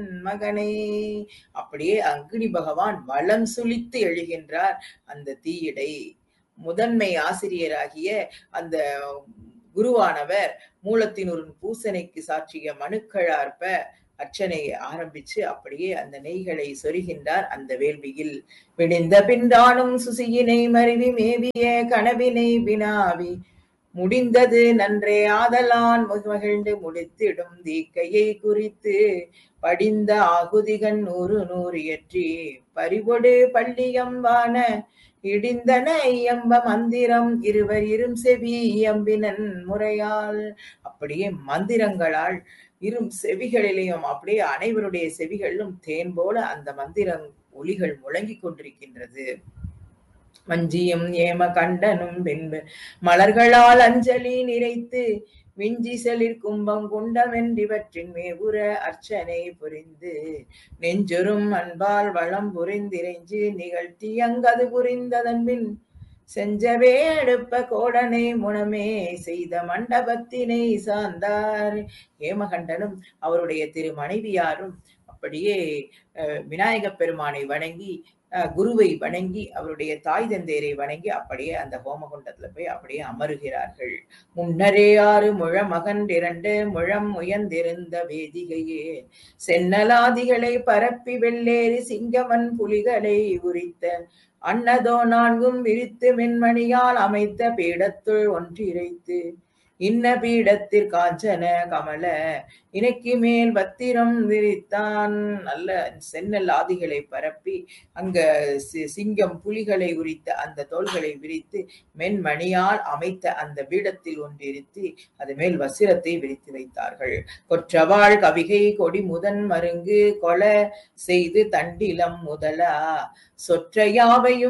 மகனை அப்படியே அக்னி பகவான் வளம் சுழித்து எழுகின்றார் அந்த தீயிடை முதன்மை ஆசிரியராகிய அந்த குருவானவர் மூலத்தினூரின் பூசனைக்கு சாற்றிய மனுக்களார்ப்ப அர்ச்சனையை ஆரம்பிச்சு அப்படியே அந்த நெய்களை சொருகின்றார் அந்த வேள்வியில் விடிந்த பின்றானும் சுசியினை மருவி மேவிய கனவினை வினாவி முடிந்தது நன்றே ஆதலான் மகிழ்ந்து முடித்திடும் தீக்கையை குறித்து படிந்த ஆகுதிகன் நூறு நூறு இயற்றி பறிவொடு பள்ளியம்பான இடிந்தன ஐயம்ப மந்திரம் இருவர் இரும் செவி இயம்பினன் முறையால் அப்படியே மந்திரங்களால் இரும் செவிகளிலேயும் அப்படியே அனைவருடைய செவிகளிலும் தேன் போல அந்த மந்திரம் ஒளிகள் முழங்கிக் கொண்டிருக்கின்றது வஞ்சியும் ஏம கண்டனும் பின்பு மலர்களால் அஞ்சலி நிறைத்து விஞ்சி செலிர் கும்பம் குண்டமென்றிவற்றின் மேவுற அர்ச்சனை புரிந்து நெஞ்சுறும் அன்பால் வளம் புரிந்திரைஞ்சு நிகழ்த்தி அங்கது புரிந்ததன் பின் செஞ்சவே எடுப்ப கோடனை முனமே செய்த மண்டபத்தினை சார்ந்தார் ஏமகண்டனும் அவருடைய திரு மனைவியாரும் அப்படியே விநாயக பெருமானை வணங்கி குருவை வணங்கி அவருடைய தாய் தந்தையரை வணங்கி அப்படியே அந்த ஹோமகுண்டத்துல போய் அப்படியே அமருகிறார்கள் முன்னரே ஆறு முழம் மகன்றிரண்டு முழம் உயர்ந்திருந்த வேதிகையே சென்னலாதிகளை பரப்பி வெள்ளேறி சிங்கமன் புலிகளை உரித்த அன்னதோ நான்கும் விரித்து மென்மணியால் அமைத்த பீடத்துள் ஒன்றிரைத்து இன்ன பீடத்தில் காஞ்சன கமல இணைக்கு மேல் பத்திரம் விரித்தான் நல்ல சென்னல் ஆதிகளை பரப்பி அங்க சிங்கம் புலிகளை உரித்த அந்த தோள்களை விரித்து மென்மணியால் அமைத்த அந்த பீடத்தில் ஒன்றிருத்தி அது மேல் வசிரத்தை விரித்து வைத்தார்கள் கொற்றவாள் கவிகை கொடி முதன் மருங்கு கொல செய்து தண்டிலம் முதலா சொற்றையாவையும்